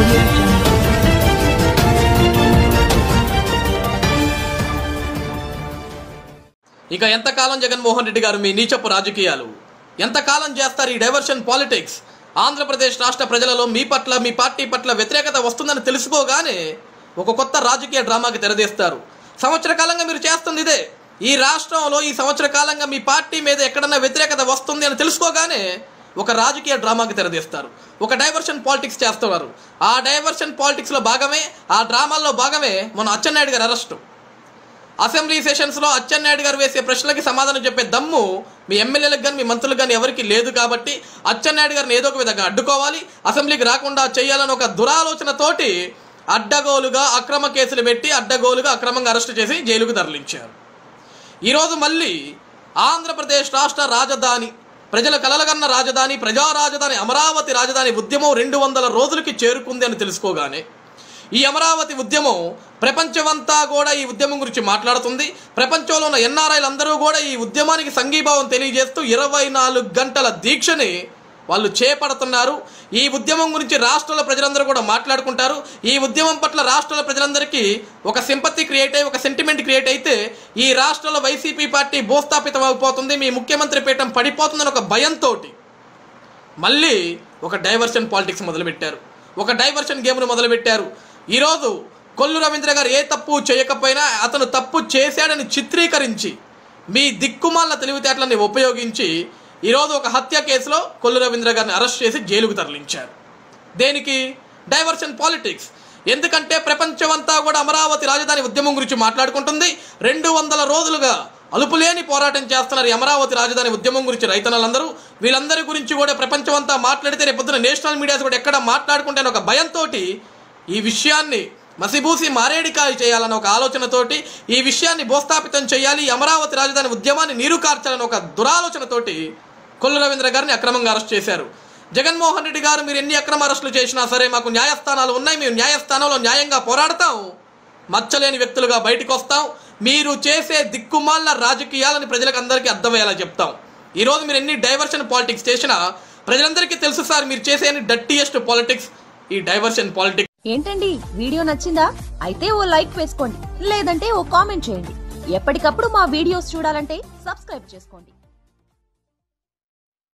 audio jungle. ఇక ఎంతకాలం జగన్మోహన్ రెడ్డి గారు మీ నీచపు రాజకీయాలు ఎంతకాలం చేస్తారు ఈ డైవర్షన్ పాలిటిక్స్ ఆంధ్రప్రదేశ్ రాష్ట్ర ప్రజలలో మీ పట్ల మీ పార్టీ పట్ల వ్యతిరేకత వస్తుందని తెలుసుకోగానే ఒక కొత్త రాజకీయ డ్రామాకి తెరదీస్తారు సంవత్సర కాలంగా మీరు చేస్తుంది ఇదే ఈ రాష్ట్రంలో ఈ సంవత్సర కాలంగా మీ పార్టీ మీద ఎక్కడన్నా వ్యతిరేకత వస్తుంది అని తెలుసుకోగానే ఒక రాజకీయ డ్రామాకి తెరదీస్తారు ఒక డైవర్షన్ పాలిటిక్స్ చేస్తున్నారు ఆ డైవర్షన్ పాలిటిక్స్లో భాగమే ఆ డ్రామాల్లో భాగమే మన అచ్చెన్నాయుడు గారి అరెస్టు అసెంబ్లీ సెషన్స్లో అచ్చెన్నాయుడు గారు వేసే ప్రశ్నలకి సమాధానం చెప్పే దమ్ము మీ ఎమ్మెల్యేలకు కానీ మీ మంత్రులకు కానీ ఎవరికి లేదు కాబట్టి అచ్చెన్నాయుడు గారిని ఏదో ఒక విధంగా అడ్డుకోవాలి అసెంబ్లీకి రాకుండా చేయాలని ఒక దురాలోచనతోటి అడ్డగోలుగా అక్రమ కేసులు పెట్టి అడ్డగోలుగా అక్రమంగా అరెస్టు చేసి జైలుకు తరలించారు ఈరోజు మళ్ళీ ఆంధ్రప్రదేశ్ రాష్ట్ర రాజధాని ప్రజల కలలగన్న రాజధాని ప్రజా రాజధాని అమరావతి రాజధాని ఉద్యమం రెండు వందల రోజులకి చేరుకుంది అని తెలుసుకోగానే ఈ అమరావతి ఉద్యమం ప్రపంచమంతా కూడా ఈ ఉద్యమం గురించి మాట్లాడుతుంది ప్రపంచంలో ఉన్న ఎన్ఆర్ఐలు అందరూ కూడా ఈ ఉద్యమానికి సంఘీభావం తెలియజేస్తూ ఇరవై నాలుగు గంటల దీక్షని వాళ్ళు చేపడుతున్నారు ఈ ఉద్యమం గురించి రాష్ట్రాల ప్రజలందరూ కూడా మాట్లాడుకుంటారు ఈ ఉద్యమం పట్ల రాష్ట్రాల ప్రజలందరికీ ఒక సింపతి క్రియేట్ అయ్యి ఒక సెంటిమెంట్ క్రియేట్ అయితే ఈ రాష్ట్రంలో వైసీపీ పార్టీ భూస్థాపితం అయిపోతుంది మీ ముఖ్యమంత్రి పీఠం పడిపోతుందని ఒక భయంతో మళ్ళీ ఒక డైవర్షన్ పాలిటిక్స్ మొదలుపెట్టారు ఒక డైవర్షన్ గేమ్ను మొదలుపెట్టారు ఈరోజు కొల్లు రవీంద్ర గారు ఏ తప్పు చేయకపోయినా అతను తప్పు చేశాడని చిత్రీకరించి మీ దిక్కుమాల తెలివితేటలని ఉపయోగించి ఈరోజు ఒక హత్య కేసులో కొల్లు రవీంద్ర గారిని అరెస్ట్ చేసి జైలుకు తరలించారు దేనికి డైవర్షన్ పాలిటిక్స్ ఎందుకంటే ప్రపంచమంతా కూడా అమరావతి రాజధాని ఉద్యమం గురించి మాట్లాడుకుంటుంది రెండు వందల రోజులుగా అలుపులేని పోరాటం చేస్తున్నారు ఈ అమరావతి రాజధాని ఉద్యమం గురించి రైతన్నలందరూ వీళ్ళందరి గురించి కూడా ప్రపంచమంతా మాట్లాడితే రేపు పొద్దున నేషనల్ మీడియాస్ కూడా ఎక్కడ మాట్లాడుకుంటే ఒక భయంతో ఈ విషయాన్ని మసిబూసి మారేడికాయ చేయాలన్న ఒక ఆలోచనతోటి ఈ విషయాన్ని భూస్థాపితం చేయాలి ఈ అమరావతి రాజధాని ఉద్యమాన్ని నీరు కార్చాలని ఒక దురాలోచనతోటి కొల్లు రవీంద్ర గారిని అక్రమంగా అరెస్ట్ చేశారు జగన్మోహన్ రెడ్డి గారు మీరు ఎన్ని అక్రమ అరెస్టులు చేసినా సరే మాకు న్యాయస్థానాలు ఉన్నాయి మేము న్యాయస్థానంలో న్యాయంగా పోరాడతాం మచ్చలేని వ్యక్తులుగా బయటకు వస్తాం మీరు చేసే దిక్కుమాల రాజకీయాలని ప్రజలకు అందరికీ అర్థమయ్యేలా చెప్తాం ఈరోజు మీరు ఎన్ని డైవర్షన్ పాలిటిక్స్ చేసినా ప్రజలందరికీ తెలుసు సార్ మీరు చేసే అన్ని డట్టియెస్ట్ పాలిటిక్స్ ఈ డైవర్షన్ పాలిటిక్స్ ఏంటండి వీడియో నచ్చిందా అయితే ఓ లైక్ వేసుకోండి లేదంటే ఓ కామెంట్ చేయండి ఎప్పటికప్పుడు మా వీడియోస్ చూడాలంటే సబ్స్క్రైబ్ చేసుకోండి